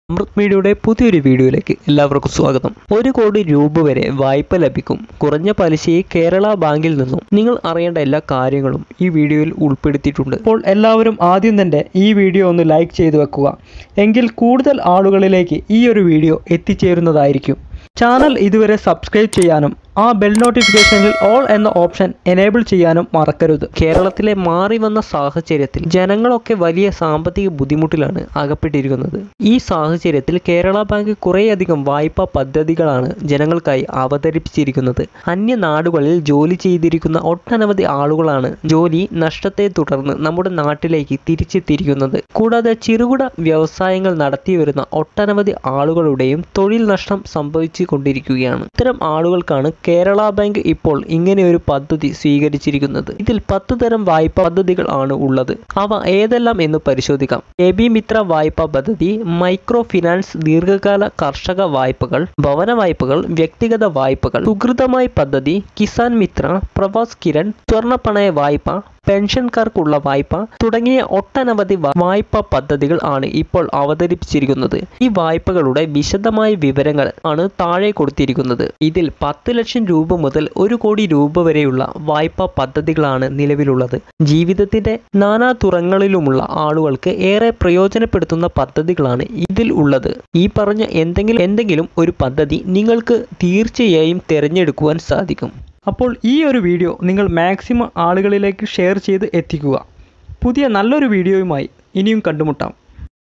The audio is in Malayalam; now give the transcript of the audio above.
അമൃത് മീഡിയയുടെ പുതിയൊരു വീഡിയോയിലേക്ക് എല്ലാവർക്കും സ്വാഗതം ഒരു കോടി രൂപ വരെ വായ്പ ലഭിക്കും കുറഞ്ഞ പലിശയെ കേരള ബാങ്കിൽ നിന്നും നിങ്ങൾ അറിയേണ്ട എല്ലാ കാര്യങ്ങളും ഈ വീഡിയോയിൽ ഉൾപ്പെടുത്തിയിട്ടുണ്ട് അപ്പോൾ എല്ലാവരും ആദ്യം തന്നെ ഈ വീഡിയോ ഒന്ന് ലൈക്ക് ചെയ്തു വെക്കുക എങ്കിൽ കൂടുതൽ ആളുകളിലേക്ക് ഈ ഒരു വീഡിയോ എത്തിച്ചേരുന്നതായിരിക്കും ചാനൽ ഇതുവരെ സബ്സ്ക്രൈബ് ചെയ്യാനും ആ ബെൽ നോട്ടിഫിക്കേഷനിൽ ഓൾ എന്ന ഓപ്ഷൻ എനേബിൾ ചെയ്യാനും മറക്കരുത് കേരളത്തിലെ മാറി വന്ന സാഹചര്യത്തിൽ ജനങ്ങളൊക്കെ വലിയ സാമ്പത്തിക ബുദ്ധിമുട്ടിലാണ് അകപ്പെട്ടിരിക്കുന്നത് ഈ സാഹചര്യത്തിൽ കേരള ബാങ്ക് കുറേയധികം വായ്പാ പദ്ധതികളാണ് ജനങ്ങൾക്കായി അവതരിപ്പിച്ചിരിക്കുന്നത് അന്യ നാടുകളിൽ ജോലി ചെയ്തിരിക്കുന്ന ഒട്ടനവധി ആളുകളാണ് ജോലി നഷ്ടത്തെ തുടർന്ന് നമ്മുടെ നാട്ടിലേക്ക് തിരിച്ചെത്തിയിരിക്കുന്നത് കൂടാതെ ചെറുകിട വ്യവസായങ്ങൾ നടത്തി വരുന്ന ഒട്ടനവധി ആളുകളുടെയും തൊഴിൽ നഷ്ടം സംഭവിച്ചു കൊണ്ടിരിക്കുകയാണ് ഇത്തരം ആളുകൾക്കാണ് കേരള ബാങ്ക് ഇപ്പോൾ ഇങ്ങനെ ഒരു പദ്ധതി സ്വീകരിച്ചിരിക്കുന്നത് ഇതിൽ പത്ത് തരം വായ്പാ പദ്ധതികൾ ആണ് ഉള്ളത് അവ ഏതെല്ലാം എന്ന് പരിശോധിക്കാം എ ബി മിത്ര വായ്പാ പദ്ധതി മൈക്രോ ഫിനാൻസ് ദീർഘകാല കർഷക വായ്പകൾ ഭവന വായ്പകൾ വ്യക്തിഗത വായ്പകൾ സുഹൃതമായി പദ്ധതി കിസാൻ മിത്ര പ്രവാസ് കിരൺ സ്വർണ്ണ പണയ വായ്പ പെൻഷൻകാർക്കുള്ള വായ്പ തുടങ്ങിയ ഒട്ടനവധി വ- വായ്പാ പദ്ധതികൾ ആണ് ഇപ്പോൾ അവതരിപ്പിച്ചിരിക്കുന്നത് ഈ വായ്പകളുടെ വിശദമായ വിവരങ്ങൾ ആണ് താഴെ കൊടുത്തിരിക്കുന്നത് ഇതിൽ പത്ത് ലക്ഷം രൂപ മുതൽ ഒരു കോടി രൂപ വരെയുള്ള വായ്പാ പദ്ധതികളാണ് നിലവിലുള്ളത് ജീവിതത്തിന്റെ നാനാ തുറങ്ങളിലുമുള്ള ആളുകൾക്ക് ഏറെ പ്രയോജനപ്പെടുത്തുന്ന പദ്ധതികളാണ് ഇതിൽ ഉള്ളത് ഈ പറഞ്ഞ എന്തെങ്കിലും എന്തെങ്കിലും ഒരു പദ്ധതി നിങ്ങൾക്ക് തീർച്ചയായും തിരഞ്ഞെടുക്കുവാൻ സാധിക്കും അപ്പോൾ ഈ ഒരു വീഡിയോ നിങ്ങൾ മാക്സിമം ആളുകളിലേക്ക് ഷെയർ ചെയ്ത് എത്തിക്കുക പുതിയ നല്ലൊരു വീഡിയോയുമായി ഇനിയും കണ്ടുമുട്ടാം